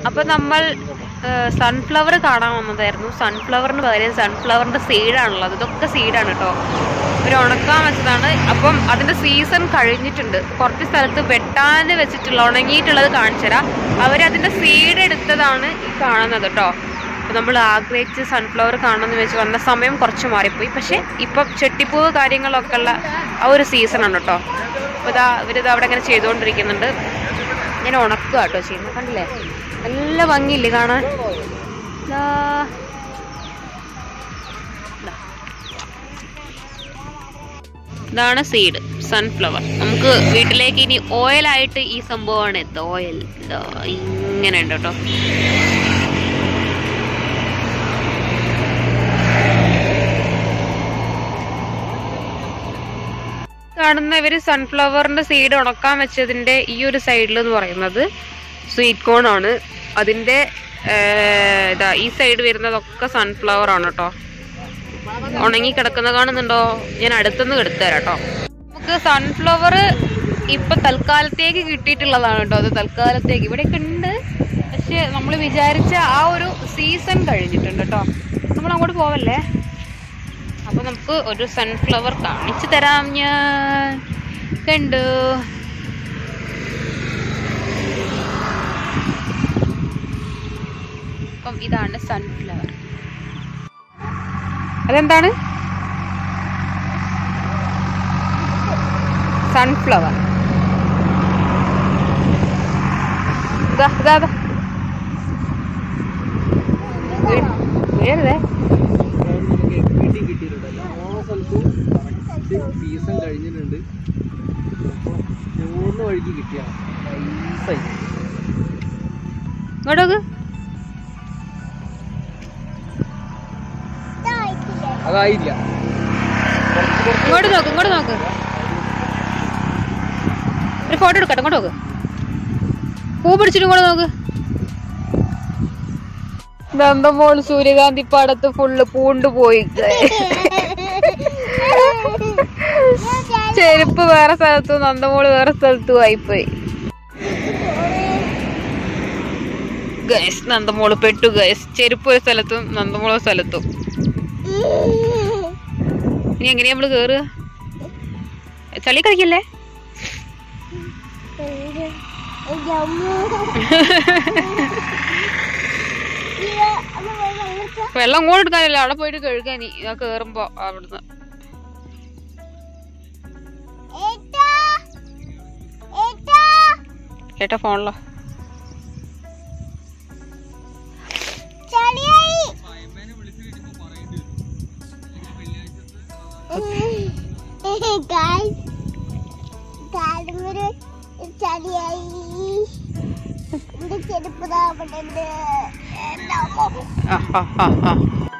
അപ്പൊ നമ്മൾ സൺഫ്ലവർ കാണാൻ വന്നതായിരുന്നു സൺഫ്ലവറിന് പകരം സൺഫ്ലവറിന്റെ സീഡാണുള്ളത് ഇതൊക്കെ സീഡാണ് കേട്ടോ ഒരു ഉണക്കാൻ വെച്ചതാണ് അപ്പം അതിന്റെ സീസൺ കഴിഞ്ഞിട്ടുണ്ട് കുറച്ച് സ്ഥലത്ത് വെട്ടാൻ വെച്ചിട്ടുള്ള ഉണങ്ങിയിട്ടുള്ളത് കാണിച്ചു തരാം അവരതിന്റെ സീഡ് എടുത്തതാണ് ഈ കാണുന്നത് കേട്ടോ അപ്പൊ നമ്മൾ ആഗ്രഹിച്ച് സൺഫ്ലവർ കാണണമെന്ന് വെച്ച് വന്ന സമയം കുറച്ച് മാറിപ്പോയി പക്ഷെ ഇപ്പം ചെട്ടിപ്പൂവ് കാര്യങ്ങളൊക്കെ ഉള്ള ആ ഒരു സീസണാണ് കേട്ടോ അപ്പോൾ ഇതാ ഇവരിത് അവിടെ ഇങ്ങനെ ചെയ്തുകൊണ്ടിരിക്കുന്നുണ്ട് ഞാൻ ഉണക്കുക കേട്ടോ ചെയ്യുന്നത് കണ്ടില്ലേ നല്ല ഭംഗിയില്ലേ കാണാൻ ദാ. ദാ. ഇതാണ് സീഡ് സൺഫ്ലവർ നമുക്ക് വീട്ടിലേക്ക് ഇനി ഓയിലായിട്ട് ഈ സംഭവമാണ് എത്തുക ഓയിൽ ഇങ്ങനെ ഉണ്ട് കേട്ടോ കാണുന്ന ഇവര് സൺഫ്ലവറിന്റെ സീഡ് ഉണക്കാൻ വെച്ചതിന്റെ ഈ ഒരു സൈഡിൽ എന്ന് പറയുന്നത് സ്വീറ്റ് കോൺ ആണ് അതിന്റെ ഏർ, ഇതാ ഈ സൈഡ് വരുന്നതൊക്കെ സൺഫ്ലവർ ആണ് കേട്ടോ ഉണങ്ങി കിടക്കുന്ന കാണുന്നുണ്ടോ ഞാൻ അടുത്തുനിന്ന് എടുത്തു തരാം കേട്ടോ നമുക്ക് സൺഫ്ലവർ ഇപ്പൊ തൽക്കാലത്തേക്ക് കിട്ടിയിട്ടുള്ളതാണ് കേട്ടോ അത് തൽക്കാലത്തേക്ക് ഇവിടെയൊക്കെ ഉണ്ട് പക്ഷെ നമ്മൾ വിചാരിച്ച ആ ഒരു സീസൺ കഴിഞ്ഞിട്ടുണ്ട് കേട്ടോ നമ്മൾ അങ്ങോട്ട് പോവല്ലേ അപ്പൊ നമുക്ക് ഒരു സൺഫ്ലവർ കാണിച്ചു തരാം ഞാൻ കണ്ടു അപ്പം ഇതാണ് സൺഫ്ലവർ അതെന്താണ് സൺഫ്ലവർ ഇതാ ഇതാ ഇതാ വീ- വീഴരുതേ നമുക്ക് എക്വിറ്റി കിട്ടിയിട്ടുണ്ട് എല്ലാ സ്ഥലത്തും കറക്റ്റ് സീസൺ കഴിഞ്ഞിട്ടുണ്ട് അപ്പോൾ മൂന്ന് വഴിക്ക് കിട്ടിയാണ് നൈസായി ഇങ്ങോട്ട് നോക്ക് അതായില്ല ഇങ്ങോട്ട് നോക്ക് ഇങ്ങോട്ട് നോക്ക് ഒരു ഫോട്ടോ എടുക്കട്ടെ ഇങ്ങോട്ട് നോക്ക് പൂ പിടിച്ചിട്ട് ഇങ്ങോട്ട് നോക്ക് നന്ദമോൾ സൂര്യകാന്തി പാടത്ത് ഫുള്ള് പൂണ്ട് പോയി ചെരുപ്പ് വേറെ സ്ഥലത്തും നന്ദമോള് വേറെ സ്ഥലത്തും ആയിപ്പോയി ഗൈസ് നന്ദമോള് പെട്ടു ഗൈസ് ചെരുപ്പ് ഒരു സ്ഥലത്തും നന്ദമോള് ഒരു സ്ഥലത്തും ഇനി എങ്ങനെയാ നമ്മള് കേറുക ചളി കളിക്കല്ലേ വെള്ളം അങ്ങോട്ട് എടുക്കാനല്ല അവിടെ പോയിട്ട് കഴുകാൻ നീ ആ കേറുമ്പോ അവിടുന്ന് ഏട്ടാ ഫോണിലോ ചടിയായി എന്റെ ചെരുപ്പ് താ അവിടെ ഉണ്ട്. എന്റെ അമ്മ ആ ആ ആ ആ